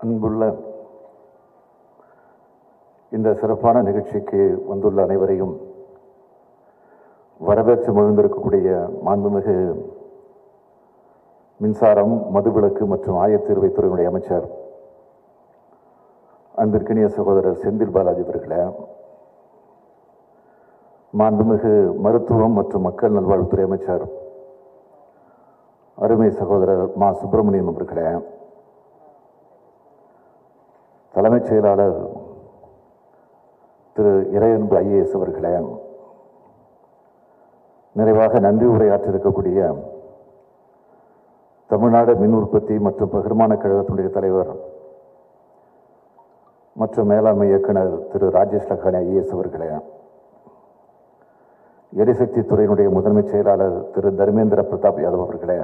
அன்புள்ள இந்த சிறப்பான நிகழ்ச்சிக்கு வந்துள்ள அனைவரையும் வரவேற்று மகிழ்ந்திருக்கக்கூடிய மாண்புமிகு மின்சாரம் மதுவிலக்கு மற்றும் ஆயத்தீர்வைத்துறையினுடைய அமைச்சர் அன்பிற்கினிய சகோதரர் செந்தில் பாலாஜி அவர்களே மாண்புமிகு மருத்துவம் மற்றும் மக்கள் நல்வாழ்வுத்துறை அமைச்சர் அருமை சகோதரர் மா சுப்பிரமணியன் அவர்களே தலைமைச் செயலாளர் திரு இறையன்பு ஐஏஎஸ் அவர்களே நிறைவாக நன்றி உரையாற்றிருக்கக்கூடிய தமிழ்நாடு மின் உற்பத்தி மற்றும் பகிர்மான கழகத்தினுடைய தலைவர் மற்றும் மேலாண்மை இயக்குனர் திரு ராஜேஷ் லக்கானி ஐஏஎஸ் அவர்களே எரிசக்தி துறையினுடைய முதன்மை செயலாளர் திரு தர்மேந்திர பிரதாப் யாதவ் அவர்களே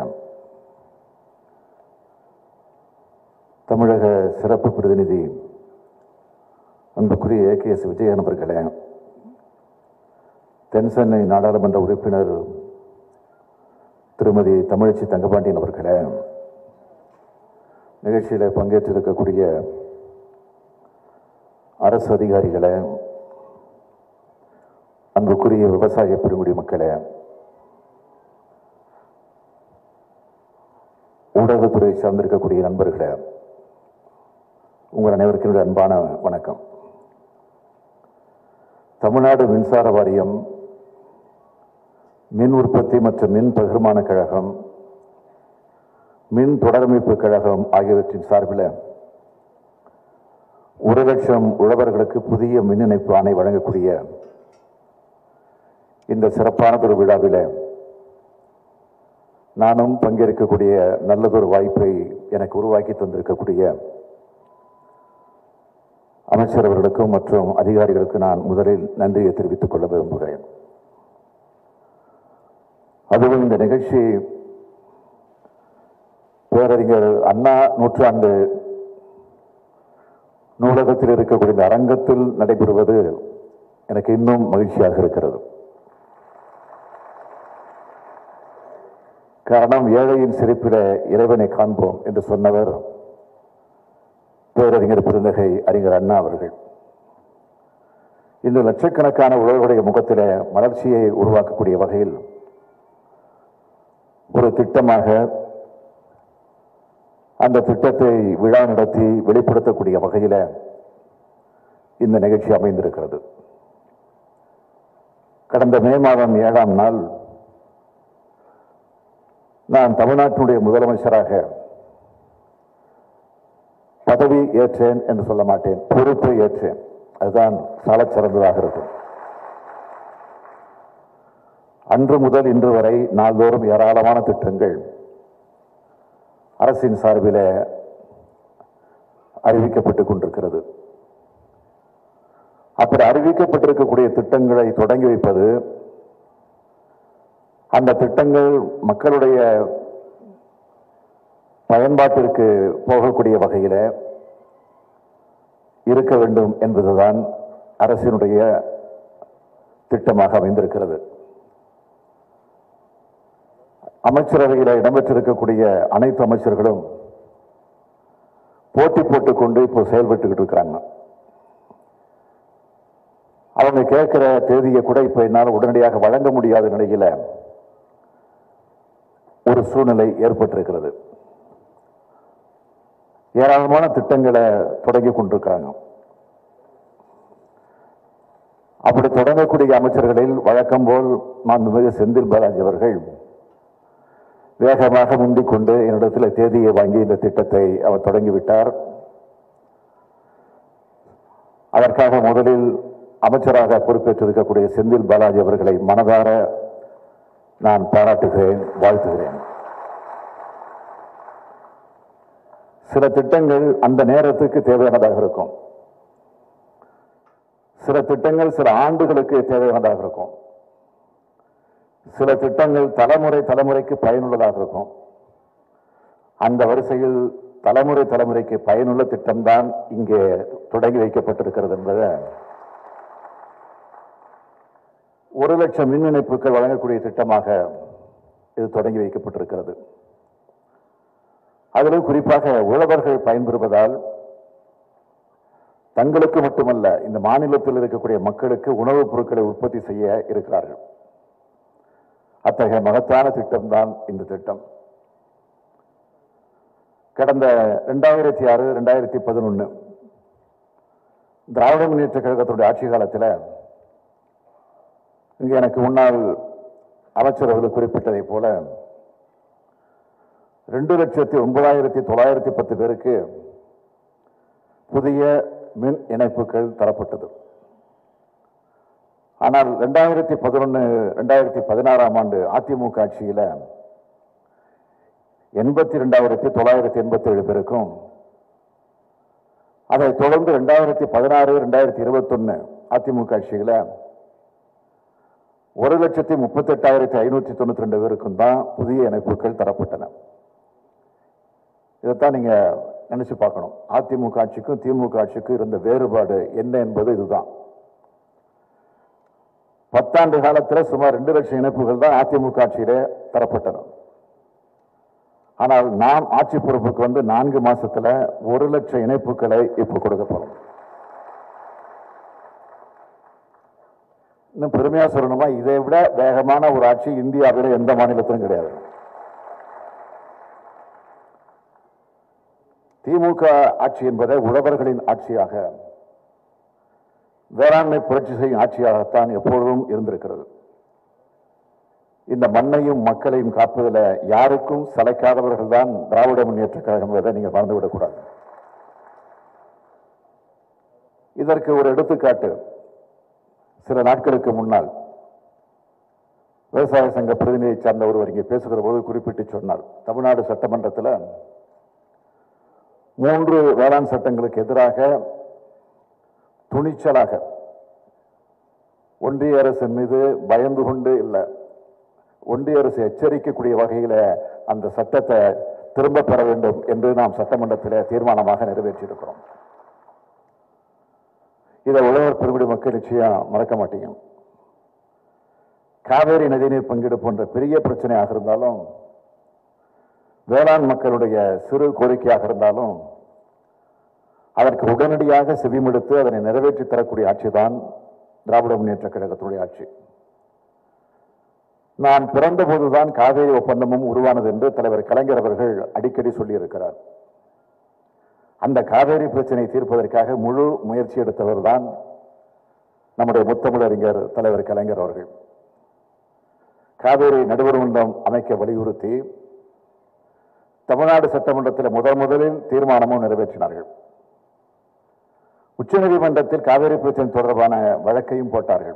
தமிழக சிறப்பு பிரதிநிதி அன்புக்குரிய ஏ கே எஸ் விஜயன் அவர்களே தென்சென்னை நாடாளுமன்ற உறுப்பினர் திருமதி தமிழச்சி தங்கபாண்டியன் அவர்களே நிகழ்ச்சியில் பங்கேற்றிருக்கக்கூடிய அரசு அதிகாரிகளே அன்புக்குரிய விவசாய பெருங்குடி மக்களே ஊடகத்துறை சார்ந்திருக்கக்கூடிய நண்பர்களே உங்கள் அனைவருக்கும் என்னுடைய அன்பான வணக்கம் தமிழ்நாடு மின்சார வாரியம் மின் உற்பத்தி மற்றும் மின் பகிர்மான கழகம் மின் தொடரமைப்பு கழகம் ஆகியவற்றின் சார்பில் ஒரு லட்சம் உழவர்களுக்கு புதிய மின் இணைப்பு ஆணை வழங்கக்கூடிய இந்த சிறப்பானதொரு விழாவில் நானும் பங்கேற்கக்கூடிய நல்லதொரு வாய்ப்பை எனக்கு உருவாக்கி தந்திருக்கக்கூடிய அமைச்சர் அவர்களுக்கும் மற்றும் அதிகாரிகளுக்கு நான் முதலில் நன்றியை தெரிவித்துக் கொள்ள விரும்புகிறேன் அதுவும் இந்த நிகழ்ச்சி பேரறிஞர் அண்ணா நூற்றாண்டு நூலகத்தில் இருக்கக்கூடிய இந்த அரங்கத்தில் நடைபெறுவது எனக்கு இன்னும் மகிழ்ச்சியாக இருக்கிறது காரணம் ஏழையின் சிரிப்பில இறைவனை காண்போம் என்று சொன்னவர் பேரறிஞர் பெருந்தகை அறிஞர் அண்ணா அவர்கள் இந்த லட்சக்கணக்கான உழவர்களுடைய முகத்தில மலர்ச்சியை உருவாக்கக்கூடிய வகையில் ஒரு திட்டமாக அந்த திட்டத்தை விழா நடத்தி வெளிப்படுத்தக்கூடிய வகையில இந்த நிகழ்ச்சி அமைந்திருக்கிறது கடந்த மே மாதம் ஏழாம் நாள் நான் தமிழ்நாட்டினுடைய முதலமைச்சராக பதவி ஏற்றேன் என்று சொல்ல மாட்டேன் பொறுப்பை ஏற்றேன் அதுதான் சாலச் சிறந்ததாக இருக்கும் அன்று முதல் இன்று வரை நாள்தோறும் ஏராளமான திட்டங்கள் அரசின் சார்பில் அறிவிக்கப்பட்டுக் கொண்டிருக்கிறது அப்படி அறிவிக்கப்பட்டிருக்கக்கூடிய திட்டங்களை தொடங்கி வைப்பது அந்த திட்டங்கள் மக்களுடைய பயன்பாட்டிற்கு போகக்கூடிய வகையில் இருக்க வேண்டும் என்பதுதான் அரசினுடைய திட்டமாக அமைந்திருக்கிறது அமைச்சரவையில் இடம்பெற்றிருக்கக்கூடிய அனைத்து அமைச்சர்களும் போட்டி போட்டுக்கொண்டு இப்போ செயல்பட்டுக்கிட்டு இருக்கிறாங்க அவங்க கேட்கிற தேதியை கூட இப்ப என்னால் உடனடியாக வழங்க முடியாத நிலையில ஒரு சூழ்நிலை ஏற்பட்டிருக்கிறது ஏராளமான திட்டங்களை தொடங்கி கொண்டிருக்கிறாங்க அப்படி தொடங்கக்கூடிய அமைச்சர்களில் வழக்கம் போல் மாண்புமிகு செந்தில் பாலாஜி அவர்கள் வேகமாக முந்திக் கொண்டு என்னிடத்தில் தேதியை வாங்கி இந்த திட்டத்தை அவர் தொடங்கிவிட்டார் அதற்காக முதலில் அமைச்சராக பொறுப்பேற்றிருக்கக்கூடிய செந்தில் பாலாஜி அவர்களை மனதார நான் பாராட்டுகிறேன் வாழ்த்துகிறேன் சில திட்டங்கள் அந்த நேரத்துக்கு தேவையானதாக இருக்கும் சில திட்டங்கள் சில ஆண்டுகளுக்கு தேவையானதாக இருக்கும் சில திட்டங்கள் தலைமுறை தலைமுறைக்கு பயனுள்ளதாக இருக்கும் அந்த வரிசையில் தலைமுறை தலைமுறைக்கு பயனுள்ள திட்டம்தான் இங்கே தொடங்கி வைக்கப்பட்டிருக்கிறது என்பதை ஒரு லட்சம் மின் இணைப்புகள் வழங்கக்கூடிய திட்டமாக இது தொடங்கி வைக்கப்பட்டிருக்கிறது அதிலும் குறிப்பாக உழவர்கள் பயன்பெறுவதால் தங்களுக்கு மட்டுமல்ல இந்த மாநிலத்தில் இருக்கக்கூடிய மக்களுக்கு உணவுப் பொருட்களை உற்பத்தி செய்ய இருக்கிறார்கள் அத்தகைய மகத்தான திட்டம்தான் இந்த திட்டம் கடந்த ரெண்டாயிரத்தி ஆறு ரெண்டாயிரத்தி பதினொன்று திராவிட முன்னேற்ற கழகத்துடைய ஆட்சி காலத்தில் இங்கே எனக்கு முன்னாள் அமைச்சர் அவர்கள் குறிப்பிட்டதைப் போல ரெண்டு லட்சத்தி ஒன்பதாயிரத்தி தொள்ளாயிரத்தி பத்து பேருக்கு புதிய மின் இணைப்புகள் தரப்பட்டது ஆனால் ரெண்டாயிரத்தி பதினொன்று ரெண்டாயிரத்தி பதினாறாம் ஆண்டு அதிமுக ஆட்சியில் எண்பத்தி ரெண்டாயிரத்தி தொள்ளாயிரத்தி எண்பத்தி ஏழு பேருக்கும் அதைத் தொடர்ந்து ரெண்டாயிரத்தி பதினாறு ரெண்டாயிரத்தி இருபத்தொன்னு அதிமுக ஆட்சியில் ஒரு லட்சத்தி முப்பத்தெட்டாயிரத்தி ஐநூற்றி தொண்ணூத்தி ரெண்டு பேருக்கும் தான் புதிய இணைப்புகள் தரப்பட்டன இதைத்தான் நீங்க நினைச்சு பார்க்கணும் அதிமுக ஆட்சிக்கும் திமுக ஆட்சிக்கும் இருந்த வேறுபாடு என்ன என்பது இதுதான் பத்தாண்டு காலத்தில் சுமார் ரெண்டு லட்சம் இணைப்புகள் தான் அதிமுக ஆட்சியிலே தரப்பட்டன ஆனால் நாம் ஆட்சி பொறுப்புக்கு வந்து நான்கு மாசத்துல ஒரு லட்சம் இணைப்புகளை இப்ப கொடுக்க போறோம் இன்னும் பெருமையா சொல்லணுமா இதை விட வேகமான ஒரு ஆட்சி இந்தியாவில் எந்த மாநிலத்திலும் கிடையாது திமுக ஆட்சி என்பதை உழவர்களின் ஆட்சியாக வேளாண்மை புரட்சி செய்யும் ஆட்சியாகத்தான் எப்பொழுதும் இருந்திருக்கிறது இந்த மண்ணையும் மக்களையும் காப்பதில் யாருக்கும் சளைக்காதவர்கள் தான் திராவிட முன்னேற்ற கழகம் என்பதை நீங்கள் மறந்துவிடக்கூடாது இதற்கு ஒரு எடுத்துக்காட்டு சில நாட்களுக்கு முன்னால் விவசாய சங்க பிரதிநிதியை சார்ந்த ஒருவர் இங்கே பேசுகிற போது குறிப்பிட்டு சொன்னார் தமிழ்நாடு சட்டமன்றத்தில் மூன்று வேளாண் சட்டங்களுக்கு எதிராக துணிச்சலாக ஒன்றிய அரசின் மீது பயந்து கொண்டு இல்லை ஒன்றிய அரசு எச்சரிக்கக்கூடிய வகையில் அந்த சட்டத்தை திரும்ப பெற வேண்டும் என்று நாம் சட்டமன்றத்தில் தீர்மானமாக நிறைவேற்றியிருக்கிறோம் இதை உழவர் பெருங்குடி மக்கள் நிச்சயம் மறக்க மாட்டீங்க காவேரி நதிநீர் பங்கீடு போன்ற பெரிய பிரச்சனையாக இருந்தாலும் வேளாண் மக்களுடைய சிறு கோரிக்கையாக இருந்தாலும் அதற்கு உடனடியாக செவிமடுத்து அதனை நிறைவேற்றி தரக்கூடிய ஆட்சிதான் திராவிட முன்னேற்ற கழகத்துடைய ஆட்சி நான் பிறந்த போதுதான் காவேரி ஒப்பந்தமும் உருவானது என்று தலைவர் கலைஞர் அவர்கள் அடிக்கடி சொல்லியிருக்கிறார் அந்த காவேரி பிரச்சனை தீர்ப்பதற்காக முழு முயற்சி எடுத்தவர் தான் நம்முடைய முத்தமிழறிஞர் தலைவர் கலைஞர் அவர்கள் காவேரி நடுவர் மன்றம் அமைக்க வலியுறுத்தி தமிழ்நாடு சட்டமன்றத்தில் முதல் முதலில் தீர்மானமும் நிறைவேற்றினார்கள் உச்சநீதிமன்றத்தில் காவேரி பிரச்சனை தொடர்பான வழக்கையும் போட்டார்கள்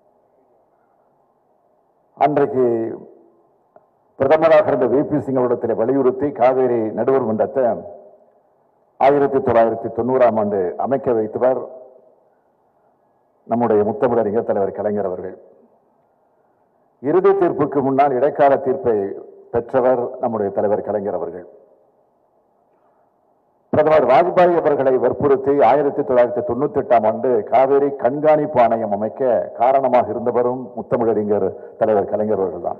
அன்றைக்கு பிரதமராக இருந்த வி பி சிங் அவரிடத்தில் வலியுறுத்தி காவேரி நடுவர் மன்றத்தை ஆயிரத்தி தொள்ளாயிரத்தி தொண்ணூறாம் ஆண்டு அமைக்க வைத்தவர் நம்முடைய முத்தமிழறிஞர் தலைவர் கலைஞர் அவர்கள் இறுதி தீர்ப்புக்கு முன்னால் இடைக்கால தீர்ப்பை பெற்றவர் நம்முடைய தலைவர் கலைஞர் அவர்கள் பிரதமர் வாஜ்பாய் அவர்களை வற்புறுத்தி ஆயிரத்தி தொள்ளாயிரத்தி தொண்ணூத்தி எட்டாம் ஆண்டு காவேரி கண்காணிப்பு ஆணையம் அமைக்க காரணமாக இருந்தவரும் முத்தமிழறிஞர் தலைவர் கலைஞர் அவர்கள்தான்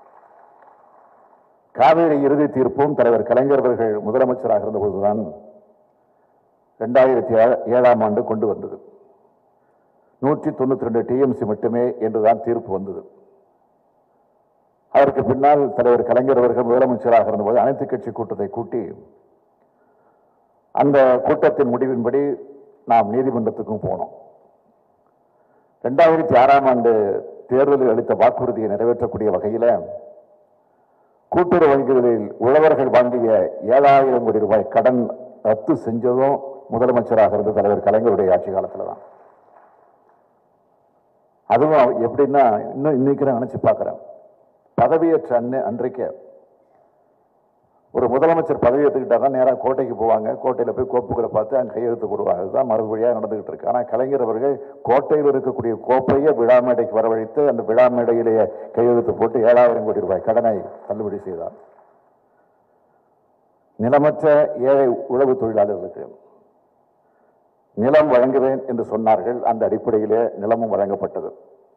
காவேரி இறுதி தீர்ப்பும் தலைவர் கலைஞர் அவர்கள் முதலமைச்சராக இருந்தபோதுதான் இரண்டாயிரத்தி ஏழாம் ஆண்டு கொண்டு வந்தது நூற்றி தொண்ணூத்தி ரெண்டு டிஎம்சி மட்டுமே என்றுதான் தீர்ப்பு வந்தது அதற்கு பின்னால் தலைவர் கலைஞர் அவர்கள் முதலமைச்சராக இருந்தபோது அனைத்து கட்சி கூட்டத்தை கூட்டி அந்த கூட்டத்தின் முடிவின்படி நாம் நீதிமன்றத்துக்கும் போனோம் ரெண்டாயிரத்தி ஆறாம் ஆண்டு தேர்தலில் அளித்த வாக்குறுதியை நிறைவேற்றக்கூடிய வகையில் கூட்டுறவு வங்கிகளில் உழவர்கள் வாங்கிய ஏழாயிரம் கோடி ரூபாய் கடன் ரத்து செஞ்சதும் முதலமைச்சராக இருந்த தலைவர் கலைஞருடைய ஆட்சி காலத்தில் தான் அதுவும் எப்படின்னா இன்னும் இன்னைக்கு நான் நினைச்சு பார்க்கிறேன் பதவியேற்ற அன்னை அன்றைக்கு ஒரு முதலமைச்சர் பதவி ஏற்றுக்கிட்டா நேராக கோட்டைக்கு போவாங்க கோட்டையில் போய் கோப்புகளை பார்த்து அங்கே கையெழுத்து போடுவாங்க அதுதான் மரபு வழியாக நடந்துகிட்டு இருக்கு ஆனால் கலைஞர் அவர்கள் கோட்டையில் இருக்கக்கூடிய கோப்பையை விழா மேடைக்கு வரவழைத்து அந்த விழா மேடையிலேயே கையெழுத்து போட்டு ஏழாயிரம் கோடி ரூபாய் கடனை தள்ளுபடி செய்தார் நிலமற்ற ஏழை உழவு தொழிலாளர்களுக்கு நிலம் வழங்குவேன் என்று சொன்னார்கள் அந்த அடிப்படையிலே நிலமும் வழங்கப்பட்டது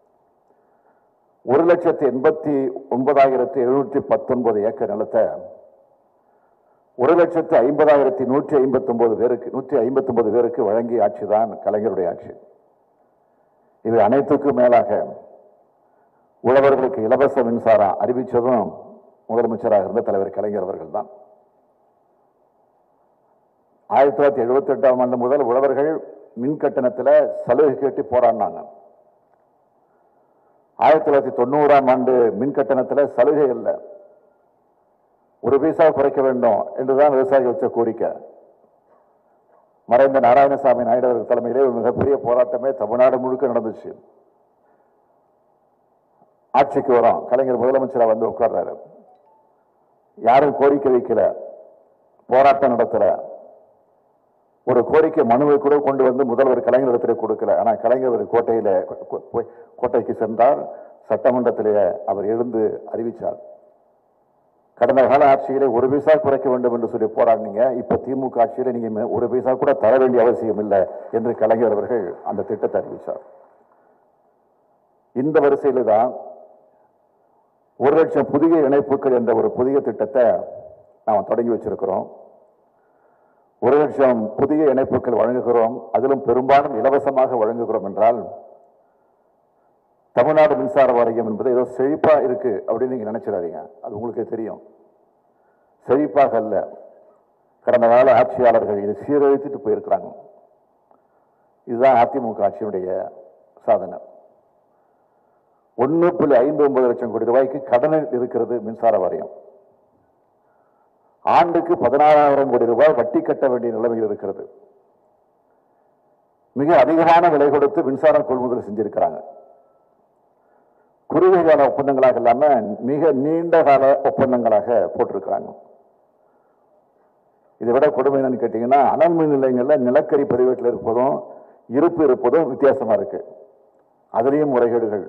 ஒரு லட்சத்தி எண்பத்தி ஒன்பதாயிரத்தி எழுநூற்றி பத்தொன்பது ஏக்கர் நிலத்தை ஒரு லட்சத்து ஐம்பதாயிரத்தி நூற்றி ஐம்பத்தி ஒன்பது பேருக்கு நூற்றி ஐம்பத்தி ஒன்பது பேருக்கு வழங்கிய ஆட்சிதான் கலைஞருடைய ஆட்சி இவை அனைத்துக்கும் மேலாக உழவர்களுக்கு இலவச மின்சாரம் அறிவித்ததும் முதலமைச்சராக இருந்த தலைவர் கலைஞர் அவர்கள் தான் ஆயிரத்தி தொள்ளாயிரத்தி எழுபத்தி எட்டாம் ஆண்டு முதல் உழவர்கள் மின் கட்டணத்தில் சலுகை கேட்டு போராடினாங்க ஆயிரத்தி தொள்ளாயிரத்தி தொண்ணூறாம் ஆண்டு மின் கட்டணத்தில் சலுகை இல்லை ஒரு பைசா குறைக்க வேண்டும் என்றுதான் விவசாயிகள் வச்ச கோரிக்கை மறைந்த நாராயணசாமி நாயுடு அவர்கள் தலைமையிலே ஒரு மிகப்பெரிய போராட்டமே தமிழ்நாடு முழுக்க நடந்துச்சு ஆட்சிக்கு வரோம் கலைஞர் முதலமைச்சரா வந்து உட்கார்றாரு யாரும் கோரிக்கை வைக்கல போராட்டம் நடத்தல ஒரு கோரிக்கை மனுவை கூட கொண்டு வந்து முதல்வர் கலைஞர் இடத்திலே கொடுக்கல ஆனா கலைஞர் ஒரு கோட்டையில கோ- போய் கோட்டைக்கு சென்றார் சட்டமன்றத்திலே அவர் எழுந்து அறிவித்தார் கடந்த கால ஆட்சியிலே ஒரு பைசா குறைக்க வேண்டும் என்று சொல்லி போராடினீங்க இப்ப திமுக ஆட்சியில நீங்க மே- ஒரு பைசா கூட தர வேண்டிய அவசியம் இல்லை என்று கலைஞர் அவர்கள் அந்த திட்டத்தை அறிவித்தார் இந்த வரிசையில தான் ஒரு லட்சம் புதிய இணைப்புகள் என்ற ஒரு புதிய திட்டத்தை நாம் தொடங்கி வச்சிருக்கிறோம் ஒரு லட்சம் புதிய இணைப்புகள் வழங்குகிறோம் அதிலும் பெரும்பாலும் இலவசமாக வழங்குகிறோம் என்றால் தமிழ்நாடு மின்சார வாரியம் என்பது ஏதோ செழிப்பா இருக்கு அப்படின்னு நீங்க நினைச்சிடாதீங்க அது உங்களுக்கே தெரியும் செழிப்பாக அல்ல கடந்த கால ஆட்சியாளர்கள் இதை சீரழித்துட்டு போயிருக்கிறாங்க இதுதான் அதிமுக ஆட்சியினுடைய சாதனை ஒன்று புள்ளி ஐந்து ஒன்பது லட்சம் கோடி ரூபாய்க்கு கடனில் இருக்கிறது மின்சார வாரியம் ஆண்டுக்கு பதினாறாயிரம் கோடி ரூபாய் வட்டி கட்ட வேண்டிய நிலைமையில் இருக்கிறது மிக அதிகமான விலை கொடுத்து மின்சாரம் கொள்முதல் செஞ்சிருக்கிறாங்க குறுகிய கால ஒப்பந்தங்களாக இல்லாம மிக நீண்ட கால ஒப்பந்தங்களாக போட்டிருக்கிறாங்க இதை விட கொடுமை என்னன்னு கேட்டீங்கன்னா அனல் மின் நிலையங்கள்ல நிலக்கரி பதிவேட்டில் இருப்பதும் இருப்பு இருப்பதும் வித்தியாசமா இருக்கு அதுலேயும் முறைகேடுகள்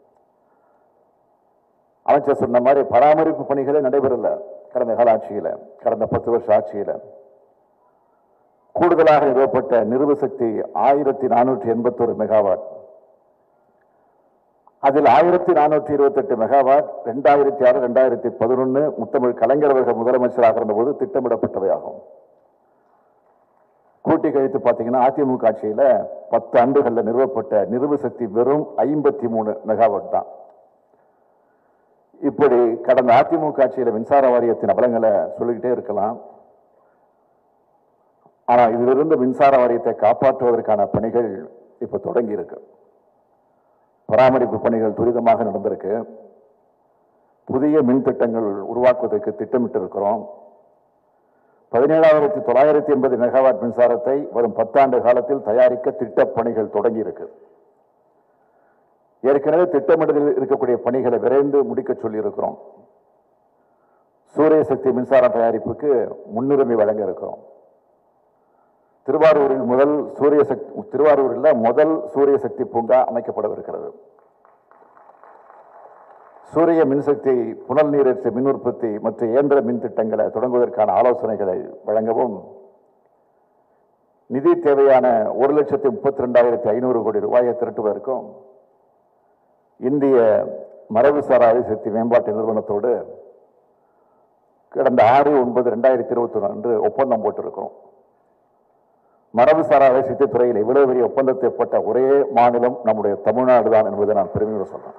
அமைச்சர் சொன்ன மாதிரி பராமரிப்பு பணிகளே நடைபெறல கடந்த கால ஆட்சியில கடந்த பத்து வருஷ ஆட்சியில கூடுதலாக நிறுவப்பட்ட நிறுவ சக்தி ஆயிரத்தி நானூற்றி எண்பத்தொரு மெகாவாட் அதில் ஆயிரத்தி நானூற்றி இருபத்தெட்டு மெகாவாட் ரெண்டாயிரத்தி ஆறு ரெண்டாயிரத்தி பதினொன்று முத்தமிழ் கலைஞர் அவர்கள் முதலமைச்சராக இருந்தபோது திட்டமிடப்பட்டவையாகும் கூட்டி கழித்து பார்த்தீங்கன்னா அதிமுக ஆட்சியில பத்து ஆண்டுகளில் நிறுவப்பட்ட நிறுவ சக்தி வெறும் ஐம்பத்தி மூணு மெகாவாட் தான் இப்படி கடந்த அதிமுக ஆட்சியில மின்சார வாரியத்தின் அபலங்களை சொல்லிக்கிட்டே இருக்கலாம் ஆனா இதிலிருந்து மின்சார வாரியத்தை காப்பாற்றுவதற்கான பணிகள் இப்ப தொடங்கி இருக்கு பராமரிப்பு பணிகள் துரிதமாக நடந்திருக்கு புதிய மின் திட்டங்கள் உருவாக்குவதற்கு திட்டமிட்டு இருக்கிறோம் பதினேழாயிரத்தி தொள்ளாயிரத்தி எண்பது மெகாவாட் மின்சாரத்தை வரும் பத்தாண்டு காலத்தில் தயாரிக்க திட்டப் பணிகள் தொடங்கி இருக்கு ஏற்கனவே திட்டமிடுதலில் இருக்கக்கூடிய பணிகளை விரைந்து முடிக்க சொல்லி இருக்கிறோம் சூரிய சக்தி மின்சார தயாரிப்புக்கு முன்னுரிமை வழங்க இருக்கிறோம் திருவாரூரில் முதல் சூரிய சக்தி திருவாரூரில் முதல் சூரிய சக்தி பூங்கா அமைக்கப்படவிருக்கிறது சூரிய மின்சக்தி புனல் நீரேற்று மின் உற்பத்தி மற்றும் இயந்திர மின் திட்டங்களை தொடங்குவதற்கான ஆலோசனைகளை வழங்கவும் நிதி தேவையான ஒரு லட்சத்தி முப்பத்தி ரெண்டாயிரத்தி ஐநூறு கோடி ரூபாயை திரட்டுவதற்கும் இந்திய மரபுசாரா அரிசக்தி மேம்பாட்டு நிறுவனத்தோடு கடந்த ஆறு ஒன்பது ரெண்டாயிரத்தி இருபத்தி ஒன்று அன்று ஒப்பந்தம் போட்டிருக்கிறோம் மரபுசாரா அரிசக்தி துறையில் இவ்வளவு பெரிய ஒப்பந்தத்தை போட்ட ஒரே மாநிலம் நம்முடைய தமிழ்நாடு தான் என்பதை நான் பெருமையோடு சொல்றேன்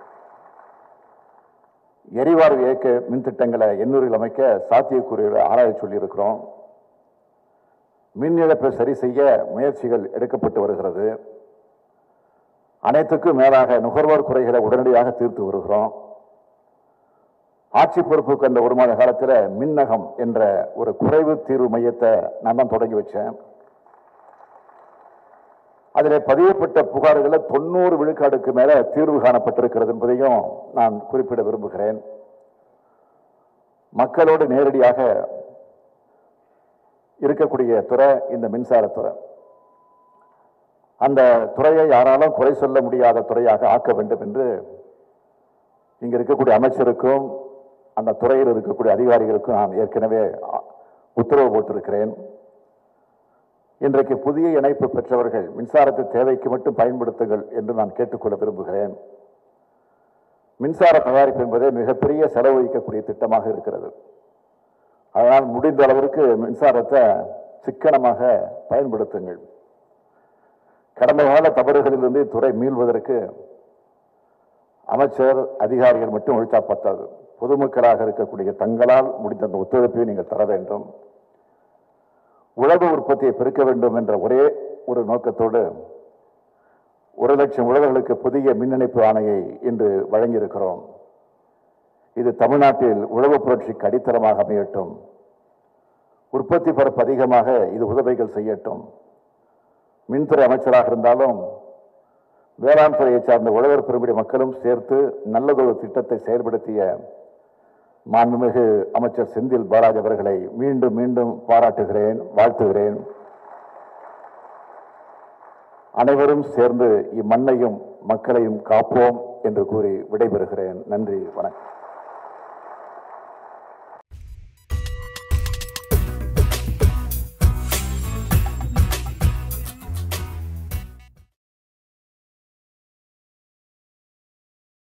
எரிவாயு இயக்க மின் திட்டங்களை எண்ணூரில் அமைக்க சாத்தியக்கூறுகளை ஆராய சொல்லியிருக்கிறோம் மின் இழப்பை சரி செய்ய முயற்சிகள் எடுக்கப்பட்டு வருகிறது அனைத்துக்கும் மேலாக நுகர்வோர் குறைகளை உடனடியாக தீர்த்து வருகிறோம் ஆட்சி பொறுப்புக்கு அந்த ஒரு மாத காலத்தில் மின்னகம் என்ற ஒரு குறைவு தீர்வு மையத்தை நான் தான் தொடங்கி வச்சேன் அதில் பதியப்பட்ட புகார்களில் தொண்ணூறு விழுக்காடுக்கு மேல தீர்வு காணப்பட்டிருக்கிறது என்பதையும் நான் குறிப்பிட விரும்புகிறேன் மக்களோடு நேரடியாக இருக்கக்கூடிய துறை இந்த மின்சாரத்துறை அந்த துறையை யாராலும் குறை சொல்ல முடியாத துறையாக ஆக்க வேண்டும் என்று இங்க இருக்கக்கூடிய அமைச்சருக்கும் அந்த துறையில் இருக்கக்கூடிய அதிகாரிகளுக்கும் நான் ஏற்கனவே அ, உத்தரவு போட்டிருக்கிறேன் இன்றைக்கு புதிய இணைப்பு பெற்றவர்கள் மின்சாரத்தை தேவைக்கு மட்டும் பயன்படுத்துங்கள் என்று நான் கேட்டுக்கொள்ள விரும்புகிறேன் மின்சார தயாரிப்பு என்பதே மிகப்பெரிய செலவழிக்கக்கூடிய திட்டமாக இருக்கிறது அதனால் முடிந்த அளவிற்கு மின்சாரத்தை சிக்கனமாக பயன்படுத்துங்கள் கடந்த கால தவறுகளிலிருந்து துறை மீள்வதற்கு அமைச்சர் அதிகாரிகள் மட்டும் ஒழிச்சா பத்தாது பொதுமக்களாக இருக்கக்கூடிய தங்களால் முடிந்த அந்த ஒத்துழைப்பை நீங்கள் தர வேண்டும் உழவு உற்பத்தியை பெருக்க வேண்டும் என்ற ஒரே ஒரு நோக்கத்தோடு ஒரு லட்சம் உழவர்களுக்கு புதிய மின் இணைப்பு ஆணையை இன்று வழங்கியிருக்கிறோம் இது தமிழ்நாட்டில் உழவு புரட்சிக்கு அடித்தளமாக அமையட்டும் உற்பத்தி பரப்பு அதிகமாக இது உதவிகள் செய்யட்டும் மின்துறை அமைச்சராக இருந்தாலும் வேளாண் துறையை சார்ந்த உழவர் பெரும்படி மக்களும் சேர்த்து நல்லதொரு திட்டத்தை செயல்படுத்திய மாண்புமிகு அமைச்சர் செந்தில் பாலாஜி அவர்களை மீண்டும் மீண்டும் பாராட்டுகிறேன் வாழ்த்துகிறேன் அனைவரும் சேர்ந்து இம்மண்ணையும் மக்களையும் காப்போம் என்று கூறி விடைபெறுகிறேன் நன்றி வணக்கம்